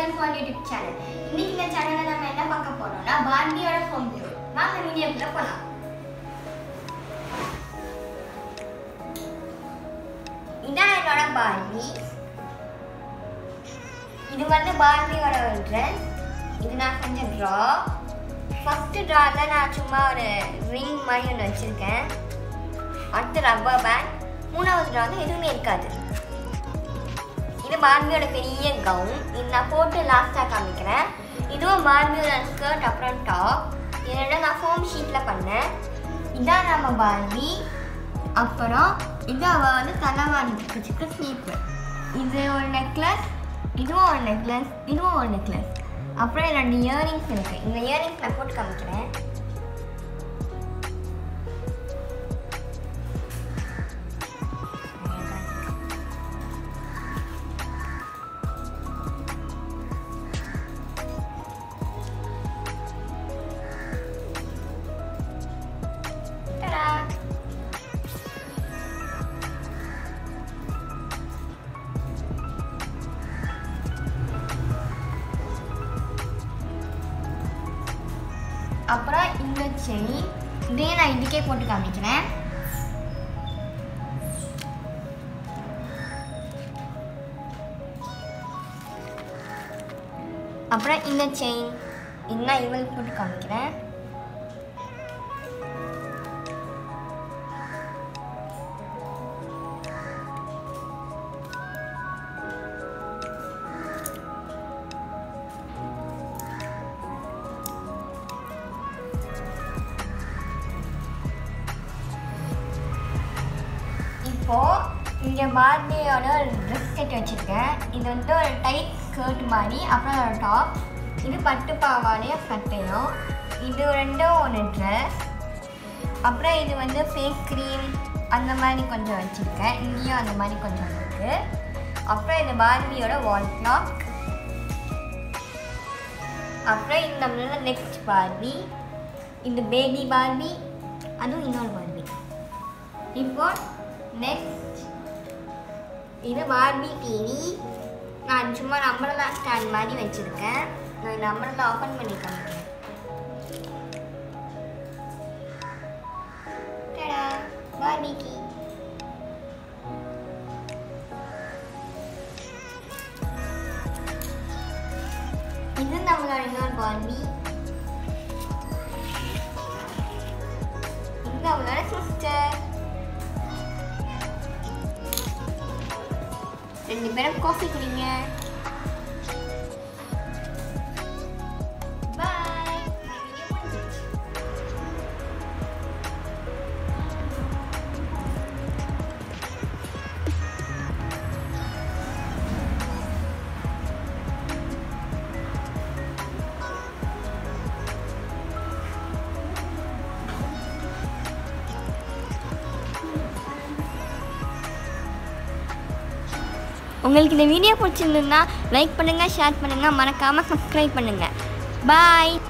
டாலின் PAN YouTube channel இன்னைக்கு இந்த சேனல்ல நம்ம என்ன பார்க்க போறோம்னா பார்பியோட ஹோம் டூர் வாங்க வீடியோக்குள்ள போலாம் இதான் என்னோட பார்பி இது வந்து பார்பியோட ஒரு ட்ரெஸ் இது நான் செஞ்ச ட்ரா ஃபர்ஸ்ட் ட்ராவில் நான் சும்மா ஒரு ரிங் மாதிரி ஒன்று வச்சுருக்கேன் அடுத்து ரப்பர் பேண்ட் மூணாவது ட்ரா வந்து எதுவுமே இருக்காது இது பார்பியோட பெரிய கவுன் இது நான் போட்டு லாஸ்ட்டாக காமிக்கிறேன் இதுவும் பார்பியோட ஸ்கர்ட் அப்புறம் டாப் இதோட நான் ஃபோம் ஷீட்டில் பண்ணேன் இதான் நம்ம பார்பி அப்புறம் இது அவள் வந்து தலைவாணிக்கு வச்சுக்க ஸ்லீப்பு இது ஒரு நெக்லஸ் இதுவும் ஒரு நெக்லஸ் இதுவும் ஒரு நெக்லஸ் அப்புறம் ரெண்டு இயரிங்ஸ் இருக்குது இந்த இயரிங்ஸ் நான் போட்டு காமிக்கிறேன் Ta-da! அப்புறம் இந்த செயின் இதே நான் இதுக்கே போட்டு காமிக்கிறேன் அப்புறம் இந்த செயின் இது நான் இவளுக்கு போட்டு காமிக்கிறேன் இப்போ இங்கே பார்பியோட ஒரு ட்ரெஸ் செட் வச்சுருக்கேன் இது வந்து ஒரு டைட் ஸ்கர்ட் மாதிரி அப்புறம் ஒரு டாப் இது பட்டு பாவாடையும் சட்டையும் இது ரெண்டும் ஒன்று ட்ரெஸ் அப்புறம் இது வந்து ஃபேஸ் க்ரீம் அந்த மாதிரி கொஞ்சம் வச்சுருக்கேன் இங்கேயும் அந்த மாதிரி கொஞ்சம் இருக்குது அப்புறம் இது பார்பியோட வால் கிளாக் அப்புறம் இந்த நம்மளோட நெக்ஸ்ட் பார்பி இந்த பேபி பார்பி அதுவும் இன்னொரு பார்பி இப்போ நெக்ஸ்ட் இது பார்பி டிவி நான் சும்மா நம்பர்லா ஸ்டாண்ட் மாதிரி வச்சுருக்கேன் நான் இந்த நம்பரில் ஓப்பன் பண்ணி காமிக்கிறேன் டடா பார்பி கீ இது நம்மளோட இன்னொரு பார்பி இது நம்மளோட சிஸ்டர் ரெண்டு பேரும் காஃபி குடிங்க பாய் உங்களுக்கு இந்த வீடியோ பிடிச்சிருந்ததுன்னா லைக் பண்ணுங்கள் ஷேர் பண்ணுங்கள் மறக்காமல் சப்ஸ்கிரைப் பண்ணுங்கள் பாய்